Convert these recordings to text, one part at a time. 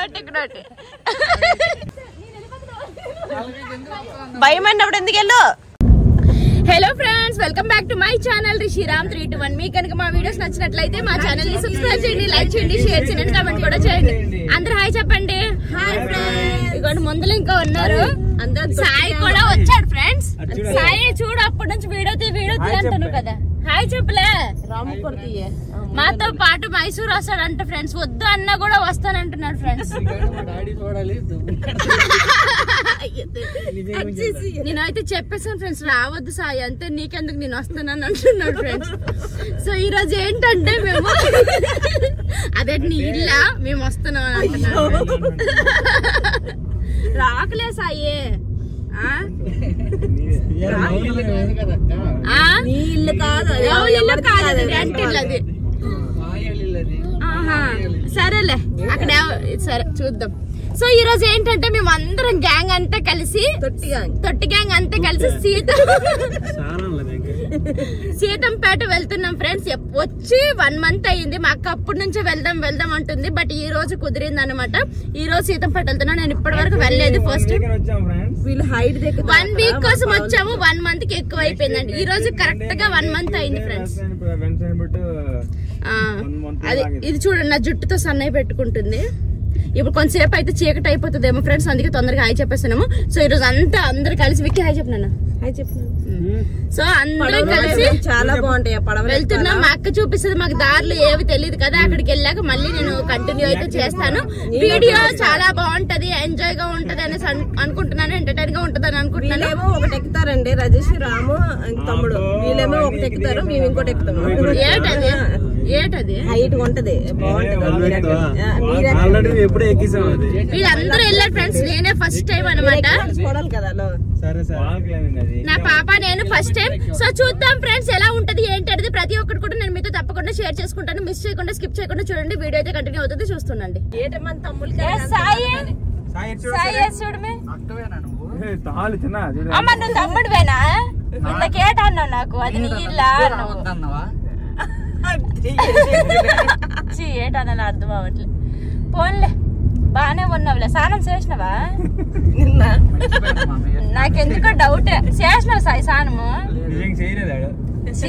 ఇక్కడోటి ఇక్కడోటి భయం అన్నప్పుడు ఎందుకు వెళ్ళు hello friends welcome back to my channel Rishiram three two one మీ కనుక మా వీడియోస్ నచ్చినట్లయితే మా ఛానల్ ని సబ్స్క్రైబ్ చేయండి లైక్ చేయండి షేర్ చేయండి కామెంట్ కూడా చేయండి అందరు హాయ్ చెప్పండి హాయ్ ఫ్రెండ్స్ ఇదిగోండి ముందులో ఇంకా ఉన్నారు సాయి కూడా వచ్చాడు ఫ్రెండ్స్ సాయి చూడు అప్పటి నుంచి వీడియో తీ వీడియో తీ అంటాను కదా హాయ్ చెప్పలే మాతో పాటు మైసూర్ వస్తాడంట ఫ్రెండ్స్ వద్దు అన్నా కూడా వస్తానంటున్నాడు ఫ్రెండ్స్ నేనైతే చెప్పేసాను ఫ్రెండ్స్ రావద్దు సాయి అంతే నీకెందుకు నేను వస్తానని అంటున్నాడు ఫ్రెండ్స్ సో ఈ రోజు ఏంటంటే మేము అదే నీ ఇల్లా మేము వస్తున్నాం అని అంటున్నాడు రాకలే సాయి ఆ? ఆ? నీ ఇల్లు కాదు అది ఎవరి ఇల్లు ఎవరిది కాదు అది కాదు. రెంట్ ఇల్లు అది ఆహా. సరేలే అక్కడ ఎవ- సరే చూద్దాం సో ఈ రోజు ఏంటంటే మేము అందరం గ్యాంగ్ అంతా కలిసి తొట్టిగా తొట్టి గ్యాంగ్ అంతా కలిసి సీత సీతంపేట వెళ్తున్నాం ఫ్రెండ్స్ వచ్చి వన్ మంత్ అయ్యింది మా అక్క అప్పటి నుంచే వెళ్దాం వెళ్దాం అంటుంది బట్ ఈ రోజు కుదిరింది అనమాట ఈ రోజు సీతంపేట వెళ్తున్నా నేను ఇప్పటి వరకు వెళ్ళలేదు ఫస్ట్ వీళ్ళు హైట్ దగ్గర వన్ వీక్ కోసం వచ్చాము వన్ మంత్ కి ఎక్కువ అయిపోయిందండి ఈ రోజు కరెక్ట్ గా వన్ మంత్ అయింది ఫ్రెండ్స్ ఆ, అది ఇది చూడండి నా జుట్టుతో సన్నయ్య పెట్టుకుంటుంది ఇప్పుడు కొంతసేపు అయితే చీకటి అయిపోతుందేమో ఫ్రెండ్స్ అందుకే తొందరగా హాయ్ చెప్పేస్తున్నాము సో ఈ రోజు అంతా అందరు కలిసి విక్కి హాయ్ చెప్పినాను హాయ్ చెప్పు సో అందరం కలిసి చాలా బాగుంటాయి ఆ పడవలు వెళ్తున్నాం మా అక్క చూపిస్తుంది మాకు దారులు ఏవి తెలియదు కదా అక్కడికి వెళ్ళాక మళ్ళీ నేను కంటిన్యూ అయితే చేస్తాను వీడియో చాలా బాగుంటది ఎంజాయ్ గా ఉంటది అనేసి అను- అనుకుంటున్నాను ఎంటర్టైన్ గా ఉంటది అని అనుకుంటున్నాను వీళ్ళేమో ఒకటి ఎక్కుతారండి రజేష్ రాము ఇంక తమ్ముడు వీళ్ళేమో ఒకటి ఎక్కుతారు మేము ఇంకోటి ఎక్కుతాము ఏటది ఏటది హైట్ ఉంటది బాగుంటది మీరెక్క- ఆ, మీరెక్క- ఆల్రెడీ ఎప్పుడే ఎక్కిసాం అది వీళ్ళందరూ వెళ్ళారు ఫ్రెండ్స్ నేనే ఫస్ట్ టైం అనమాట చూడాలి కదా అలా సరే సరే అది నా పాప నేను ఫస్ట్ టైం సో చూద్దాం ఫ్రెండ్స్ ఎలా ఉంటది ఏంటి అనేది ప్రతి ఒక్కటి కూడా నేను మీతో తప్పకుండా షేర్ చేసుకుంటాను మిస్ చేయకుండా స్కిప్ చేయకుండా చూడండి వీడియో అయితే కంటిన్యూ అవుతుంది చూస్తుండండి ఏటమ్మా తమ్ముళ్ళకి సాయి సాయి సాయి చూడమే ఏ, తాళి చిన్న చూడు. అమ్మ నువ్వు తమ్ముడువేనా ఇంతకేట అన్నావు నాకు అది నీ ఇల్లా ఏటన్నా అర్థం అవ్వట్లే పోన్లే బానే ఉన్నావులే స్నానం చేసినవా నిన్న నాకెందుకో డౌట్ చేసినావు సాయి స్నానము నిజంగా చేయలేదు ఆడు. ఛీ,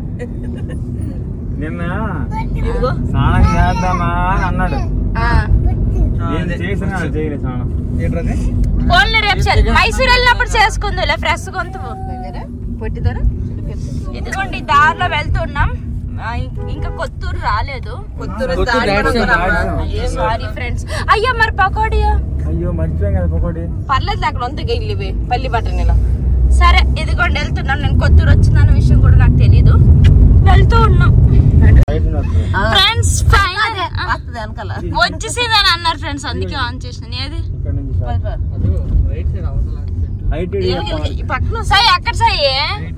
నిన్న ఇదిగో స్నానం చేద్దామా అని అన్నాడు ఆ. నేను చేసిన చేయలేదు స్నానం పోన్లే రేపు చే- మైసూర్ వెళ్ళినప్పుడు చేసుకుందులే ఫ్రెష్ గొంతు పొట్టిదారా ఇదిగోండి దారిలో వెళ్తున్నాం ఆ, ఇం- ఇంకా కొత్తూరు రాలేదు కొత్తూరు కొత్తూరు దారి దాటి కూడా దాటి. ఉందమ్మా. అయ్యో సారీ ఫ్రెండ్స్ అయ్యో మరి పకోడియా అయ్యో మర్చిపోయాం కదా పకోడి పర్లేదు అక్కడ ఉంది ఇల్లు పల్లి బట్టన్ ఇలా సరే ఇదిగోండి వెళ్తున్నాం నేను కొత్తూరు వచ్చిందన్న విషయం కూడా నాకు తెలీదు వెళ్తూ ఉన్నాం బయట ఉన్నది. ఫ్రెండ్స్ ఫైనల్ వస్తుంది వెనకాల వచ్చేసేదని అన్నారు ఫ్రెండ్స్ అందుకే ఆన్ చేసిన ఏది ఇక్కడ నుంచి స్టార్ట్. హైట్ ఈ పక్కన సాయి అక్కడ సాయి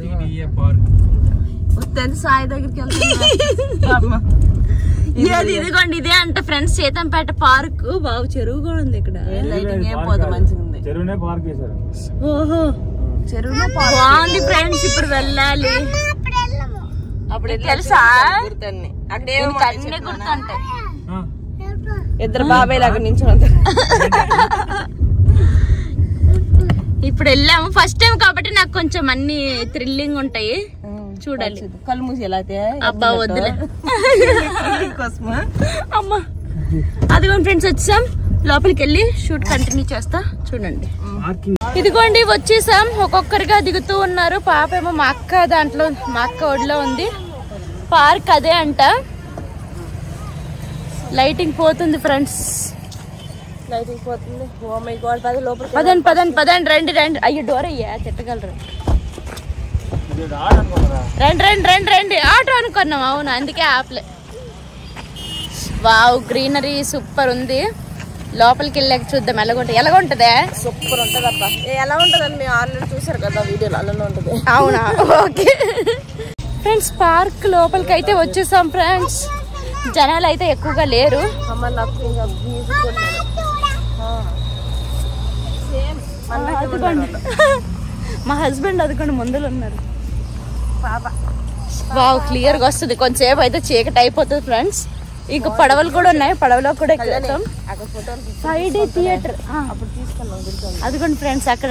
వస్తుంది సాయి దగ్గరికి వెళ్తున్నా ఏది ఇదిగోండి ఇదే అంటే ఫ్రెండ్స్ సీతంపేట పార్క్ బాగు చెరువు కూడా ఉంది ఇక్కడ లైటింగ్ ఏం పోదు మంచిగా ఉంది చెరువునే పార్క్ చేశారు ఓహో చెరువులో బాగుంది ఫ్రెండ్స్ ఇప్పుడు వెళ్ళాలి అప్పుడు తెలుసా? గుర్తన్ని అక్కడ దీనికి ఏమో అన్ని గుర్తుంటాయి ఆ, ఇద్దరు బాబాయ్ లాగా నించో ఇప్పుడు వెళ్ళాము ఫస్ట్ టైం కాబట్టి నాకు కొంచెం అన్ని థ్రిల్లింగ్ ఉంటాయి చూడాలి కళ్ళు మూసి ఎలా అయితే అబ్బా వద్దులే కోసమా అమ్మా అదిగోండి ఫ్రెండ్స్ వచ్చాం లోపలికి వెళ్ళి షూట్ కంటిన్యూ చేస్తా చూడండి పార్కింగ్ ఇదిగోండి వచ్చేసాం ఒక్కొక్కరిగా దిగుతూ ఉన్నారు పాప ఏమో మా అక్క దాంట్లో మా అక్క ఒడిలో ఉంది పార్క్ అదే అంట లైటింగ్ పోతుంది ఫ్రెండ్స్ లైటింగ్ పోతుంది ఓ మై గాడ్ పది లోపలికి పదండి పదండి పదండి రండి రండి అయ్యో డోర్ అయ్యా తిట్టగలరు ఇది రాడనుకున్నారా రండి రండి రండి రండి ఆటో అనుకున్నాం అవును అందుకే ఆపలే వావ్ గ్రీనరీ సూపర్ ఉంది లోపలికి వెళ్ళాక చూద్దాం ఎలాగుంటుంది ఎలాగుంటుందే సూపర్ ఉంటది అబ్బా ఎలా ఉంటదని మీరు ఆల్రెడీ చూసారు కదా వీడియోలో అలానే ఉంటది అవునా ఓకే ఫ్రెండ్స్ పార్క్ లోపలికి అయితే వచ్చేసాం ఫ్రెండ్స్ జనాలు అయితే ఎక్కువగా లేరు అమ్మ నాకు ఇంకా మ్యూజిక్ కూడా లేదు. సేమ్ అదిగోండి. మా హస్బెండ్ అదిగోండి ముందులో ఉన్నారు పాప వావ్ క్లియర్ గా వస్తుంది కొంచెంసేపు అయితే చీకటి అయిపోతుంది ఫ్రెండ్స్ ఇంకా పడవలు కూడా ఉన్నాయి పడవలో కూడా ఎక్కుతాం అక్కడ ఫోటోలు ఫైవ్ డే థియేటర్ అప్పుడు తీసుకున్నాం గుర్తుంది అదిగోండి ఫ్రెండ్స్ అక్కడ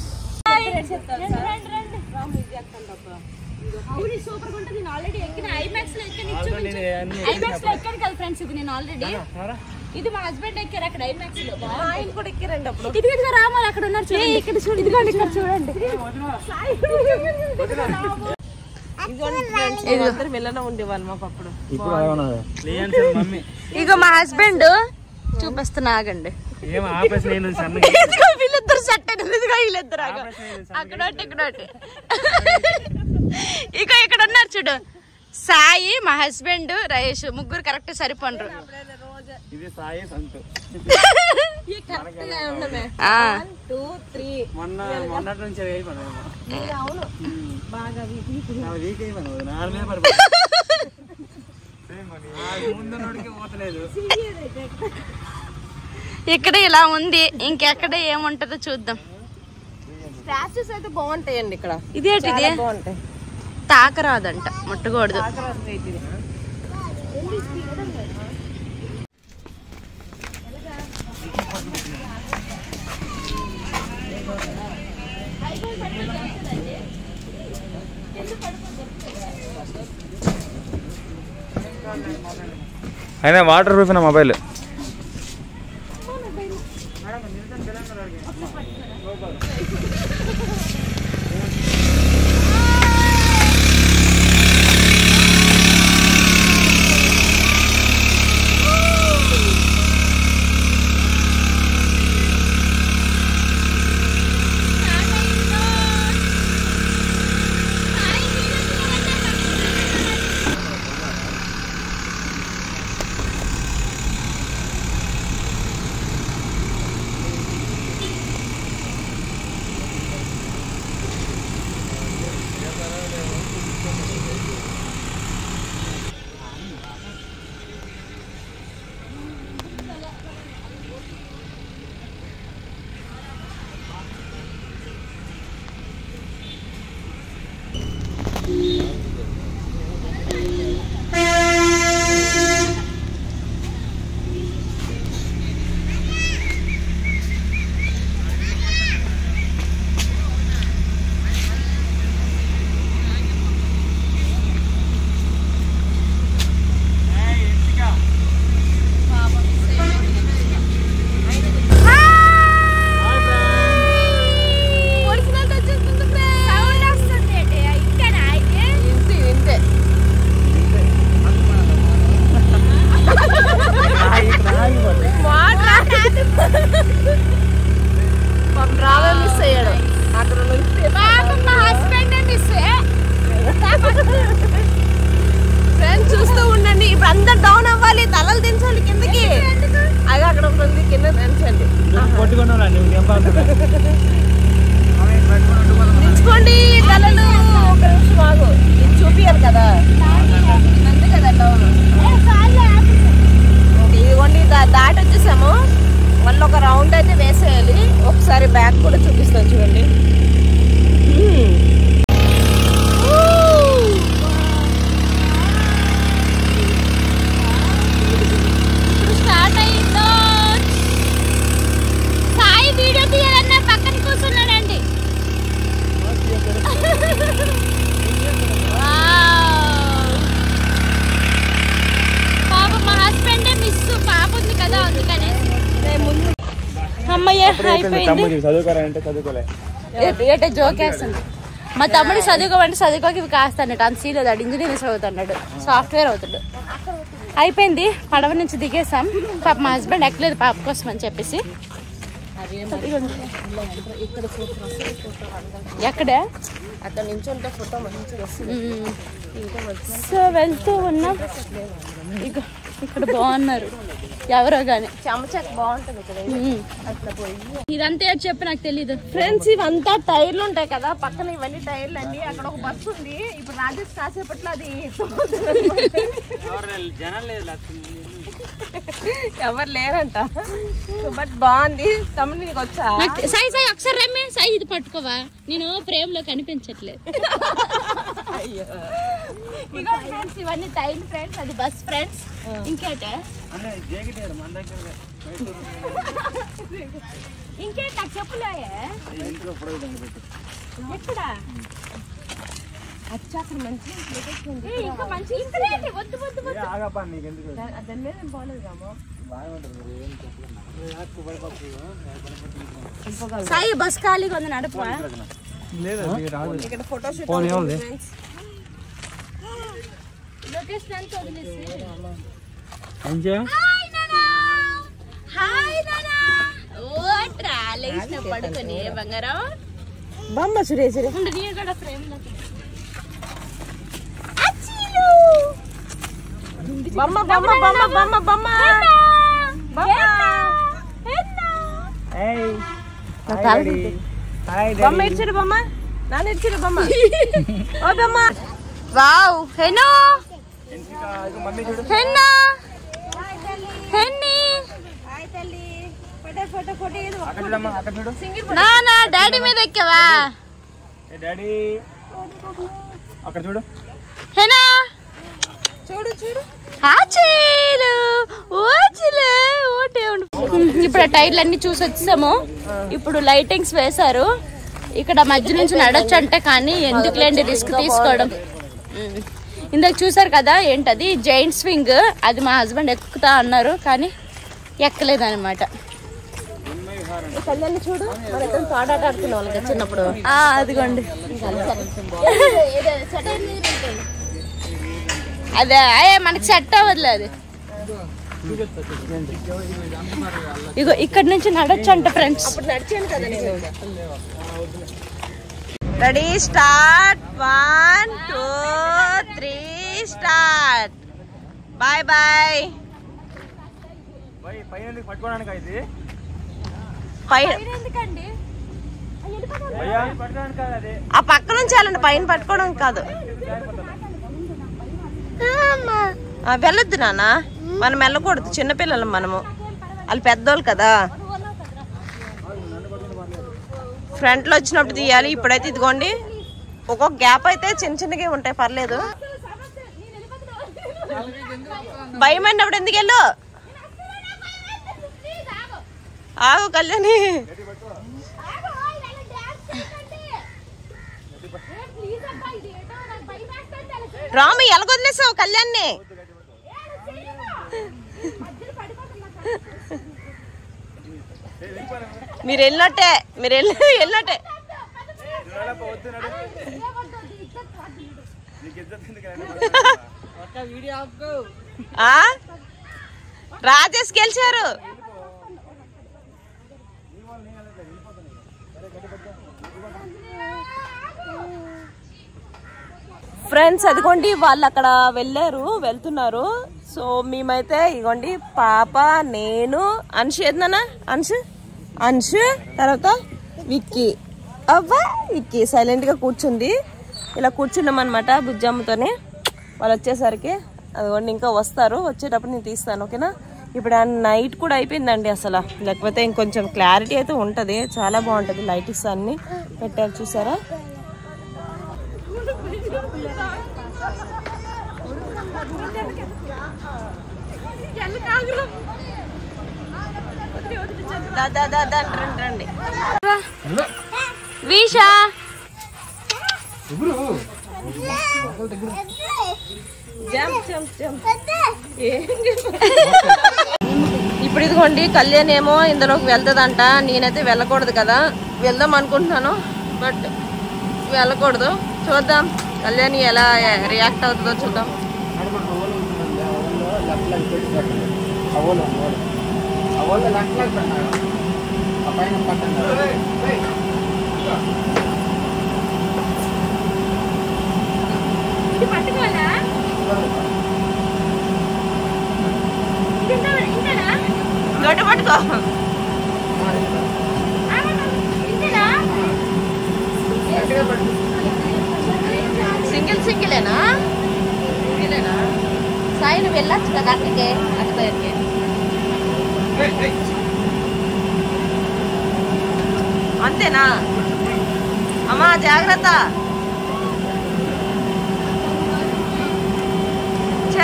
సూపర్ ఉంటుంది నేను ఆల్రెడీ ఎక్కిన ఐమాక్స్ లో ఎక్కిన ఐమాక్స్ లో ఎక్కాను కదా ఫ్రెండ్స్ ఇది నేను ఆల్రెడీ ఇది మా హస్బెండ్ ఎక్కారు అక్కడ ఐమాక్స్ లో ఆయన కూడా ఎక్కిరండి అప్పుడు ఇది ఇదిగో రామాలు అక్కడ ఉన్నారు చూడండి ఇక్కడ చూడండి ఇదిగోండి ఇక్కడ చూడండి ఇదిగోండి ఫ్రెండ్స్ మేమందరం వెళ్ళనే ఉండేవాళ్ళం మాకు అప్పుడు ఇప్పుడు అలా ఉన్నది మమ్మీ ఇగో మా హస్బెండ్ చూపిస్తున్నా ఆగండి ఏం ఆపేసి నేను సన్నగా ఇదిగో వీళ్ళిద్దరు సెట్ అయినది ఇదిగో వీళ్ళిద్దరు ఆగో. అక్కడ ఒకటి, ఇక్కడ ఒకటి. ఇగో ఇక్కడ ఉన్నారు చూడు సాయి మా హస్బెండ్ రయేష్ ముగ్గురు కరెక్ట్ సరిపోండ్రు ఇది సాయి సంతు కరెక్ట్గా ఉన్నామే ఆ, టూ త్రీ మొన్న మొన్నటి నుంచి అయిపోయింది అవును బాగా వీక్ వీక్ అయిపోయింది నాలుగు మీద పడిపోయింది ముందు నోడికి పోతలేదు ఇక్కడ ఇలా ఉంది ఇంకెక్కడ ఏముంటుందో చూద్దాం స్టాచ్యూస్ అయితే బాగుంటాయండి ఇక్కడ ఇదేంటిది చాలా బాగుంటాయి తాకరాదంట ముట్టకూడదు ఆకరాజు రేట్ ఇది అయినా వాటర్ ప్రూఫ్ నా మొబైల్ ఇంతే ఇంతే పాపం రావే మిస్ అయ్యాడు అక్కడ నుంచి ఫ్రెండ్స్ చూస్తూ ఉండండి ఇప్పుడు అందరు డౌన్ అవ్వాలి తలలు దించండి కిందకి అది అక్కడ ఒకటి ఉంది కింద దించండి కొట్టుకున్నా నువ్వు ఏం దించుకోండి తలలు ఒక నిమిషం ఆగు ఇది చూపియాలి కదా అంతే కదా డౌన్ ఇదిగోండి దా- దాటి వచ్చేసాము మళ్ళీ ఒక రౌండ్ అయితే వేసేయాలి ఒకసారి బ్యాక్ కూడా చూపిస్తాను చూడండి హ్మ్. ఇప్పుడు స్టార్ట్ అయిందో సాయి వీడియో తీయాలన్న పక్కన కూర్చున్నాడండి వావ్. పాప మా హస్బెండ్ మిస్ పాప ఉంది కదా అందుకని అమ్మయ్య అయిపోయింది తమ్ముడు చదువుకోరంటే చదువుకోలే ఏటే జోకేస్తుంది మా తమ్ముడు చదువుకోమంటే చదువుకోకి ఇవి కాస్తాడు అంత సీలేదు ఆడు ఇంజనీరింగ్ చదువుతున్నాడు సాఫ్ట్వేర్ అవుతాడు అయిపోయింది పడవ నుంచి దిగేసాం పాప మా హస్బెండ్ ఎక్కలేదు పాప కోసం అని చెప్పేసి ఎక్కడే అక్కడ నుంచి ఉంటే ఫోటో మంచిగా వస్తుంది సో వెళ్తూ ఉన్నాం ఇక ఇక్కడ బాగున్నారు ఎవరో గాని చెమచక్ బాగుంటుంది ఇక్కడ ఉమ్. ఇదంతా ఏంటి చెప్పు నాకు తెలీదు ఫ్రెండ్స్ ఇవంతా టైర్లు ఉంటాయి కదా పక్కన ఇవన్నీ టైర్లు అండి అక్కడ ఒక బస్సు ఉంది ఇప్పుడు రాజేష్ కాసేపట్లో అది జనం లేదు ఎవరు లేరంట బట్ బాగుంది తమ్ముడు నీకు వచ్చా నాకు తె- సాయి సాయి ఒకసారి రమ్మే సాయి ఇది పట్టుకోవా నేను ఫ్రేమ్ లో కనిపించట్లేదు ఇగో ఫ్రెండ్స్ ఇవన్నీ టైల్ ఫ్రెండ్స్ అది బస్ ఫ్రెండ్స్ ఇంకేటే అన్న జాకెట్ ఏడు మన దగ్గర ఇంకేట చెప్పులే ఇంట్లో పొడవు దండ పెట్టు ఎక్కడ అచ్చా అక్కడ మంచి ఏ, ఇంకా మంచి ఇక్కడే వద్దు వద్దు వద్దు ఆగప్ప నీకు ఎందుకు దాని మీద ఏం బాగలేదు రామో సాయి బస్ ఖాళీగా ఉంది నడుపు లేదు రాదు ఇక్కడ ఫోటో షూట్ ఫోన్ ఏముంది లొకేషన్ అంతా వదిలేసి మంచిగా హాయ్ నానా హాయ్ నానా ఓ ట్రాలేసిన పడుకొని బంగారం బొమ్మ సురేశ్వరి ఉండు నీ కూడా ఫ్రేమ్ లో బొమ్మ బొమ్మ బొమ్మ బొమ్మ బొమ్మ ఏయ్ బొమ్మ ఇచ్చారు బొమ్మ నాన్న ఇచ్చారు బొమ్మ ఓ బొమ్మ వావ్ హెనో మమ్మీ చూడు హెన్నా హెన్ని ఫోటో ఫోటో ఫోటో అక్కడ చూడమ్మా అక్కడ చూడు నానా డాడీ మీద ఎక్కవా ఏ డాడీ అక్కడ చూడు హెనా చూడు చూడు ఆచీలు ఓచిలే ఓటే ఉండు ఇప్పుడు ఆ టైర్లు అన్ని చూసి వచ్చాము ఇప్పుడు లైటింగ్స్ వేశారు ఇక్కడ మధ్య నుంచి నడొచ్చు అంటే కానీ ఎందుకులేండి రిస్క్ తీసుకోవడం ఉమ్. ఇందాక చూసారు కదా ఏంటది జైంట్ స్వింగ్ అది మా హస్బెండ్ ఎక్కుతా అన్నారు కానీ ఎక్కలేదు అనమాట కళ్యాణ్ చూడు మన ఇద్దరం తోడాట ఆడుకునే వాళ్ళకి చిన్నప్పుడు అదిగోండి అదే అయ్యే మనకి సెట్ అవ్వదులే అది ఇగో ఇక్కడ నుంచి నడొచ్చు అంట ఫ్రెండ్స్ ఇప్పుడు నడిచాను కదా నేను ready start one two three start bye bye పై పైన ఎందుకు పట్టుకోవడానికి ఇది పై ఎందుకండి అయ్యా పట్టుకోవడానికి కాదు అది ఆ పక్క నుంచి వెళ్ళండి పైన పట్టుకోవడం కాదు ఆ, వెళ్ళొద్దు నాన్న మనం వెళ్ళకూడదు చిన్నపిల్లలు మనము వాళ్ళు పెద్దోళ్ళు కదా ఫ్రంట్ లో వచ్చినప్పుడు తీయాలి ఇప్పుడైతే ఇదిగోండి ఒక్కొక్క గ్యాప్ అయితే చిన్న చిన్నగా ఉంటాయి పర్లేదు భయం అయినప్పుడు ఎందుకు వెళ్ళు ఆగు కళ్యాణి రాము ఎలాగొదిలేసావు కళ్యాణ్ని మీరు వెళ్ళినట్టే మీరు వెళ్ళి వెళ్ళినట్టే ఆ? రాజేష్ గెలిచారు ఫ్రెండ్స్ అదిగోండి వాళ్ళు అక్కడ వెళ్ళారు వెళ్తున్నారు సో మేమైతే ఇగోండి పాప నేను అంశు ఏదన్నా అంశు అంశు తర్వాత విక్కీ అవ్వా విక్కీ సైలెంట్ గా కూర్చుంది ఇలా కూర్చున్నాం అనమాట బుజ్జమ్మతోని వాళ్ళు వచ్చేసరికి అదిగోండి ఇంకా వస్తారు వచ్చేటప్పుడు నేను తీస్తాను ఓకేనా ఇప్పుడు ఆ నైట్ కూడా అయిపోయిందండి అసలు లేకపోతే ఇంకొంచెం క్లారిటీ అయితే ఉంటది చాలా బాగుంటది లైటింగ్స్ అన్ని పెట్టారు చూసారా దా దా దా దా రండి రండి వీషా జంప్ జంప్ జంప్ ఇప్పుడు ఇదిగోండి కళ్యాణ్ ఏమో ఇందులోకి వెళ్తుందంట నేనైతే వెళ్ళకూడదు కదా వెళ్దాం అనుకుంటున్నాను బట్ వెళ్ళకూడదు చూద్దాం కళ్యాణ్ ఎలా రియాక్ట్ అవుతుందో చూద్దాం ఇది పట్టుకోవాలా ఇది ఇంత- ఇంతనా? గడ్డ పట్టుకో ఇంతనా? సింగిల్ సింగిలేనా సింగిలేనా సాయి నువ్వు వెళ్ళొచ్చు కదా అక్కడికి అక్క దగ్గరికి అంతేనా అమ్మా జాగ్రత్త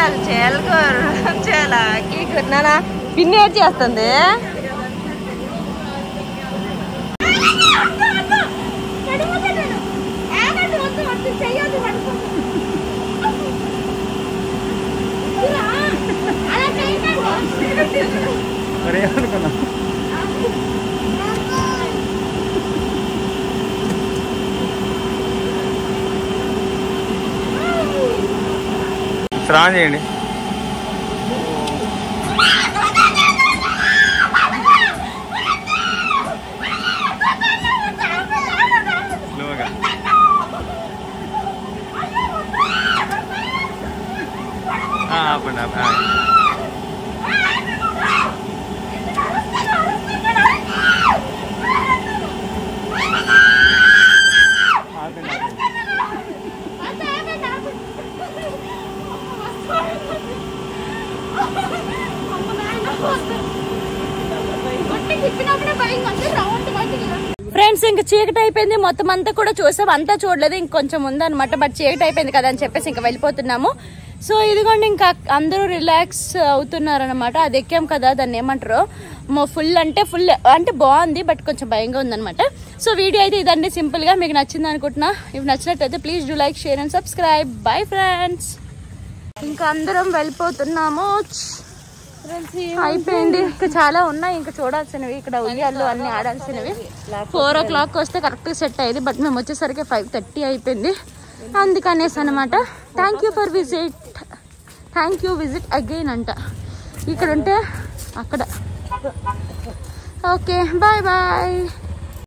కాదు చేలకూర చేలకి నానా పిన్ని ఏం చేస్తుంది మరి ఏమనుకున్నా స్నానం చేయండి స్లోగా ఆ, ఆపండి ఆపండి ఆ. ఆపండి ఆపండి ఫ్రెండ్స్ ఇంక చీకటి అయిపోయింది మొత్తం అంతా కూడా చూసాం అంతా చూడలేదు ఇంకొంచెం ఉందన్నమాట బట్ చీకటి అయిపోయింది కదా అని చెప్పేసి ఇంకా వెళ్ళిపోతున్నాము సో ఇదిగోండి ఇంకా అందరూ రిలాక్స్ అవుతున్నారు అనమాట అది ఎక్కాం కదా దాన్ని ఏమంటారు ఫుల్ అంటే ఫుల్ అంటే బాగుంది బట్ కొంచెం భయంగా ఉందన్నమాట సో వీడియో అయితే ఇదండి సింపుల్ గా మీకు నచ్చింది అనుకుంటున్నా ఇవి నచ్చినట్టయితే please do like share and subscribe bye friends ఇంకా అందరం వెళ్ళిపోతున్నాము అయిపోయింది ఇంకా చాలా ఉన్నాయి ఇంకా చూడాల్సినవి ఇక్కడ ఉయ్యాలు అన్ని ఆడాల్సినవి ఫోర్ ఓ క్లాక్ వస్తే కరెక్ట్ సెట్ అయ్యేది బట్ మేము వచ్చేసరికి ఫైవ్ థర్టీ అయిపోయింది అందుకనేసి అనమాట thank you for visit thank you visit again అంట ఇక్కడ ఉంటే అక్కడ ఓకే బాయ్ బాయ్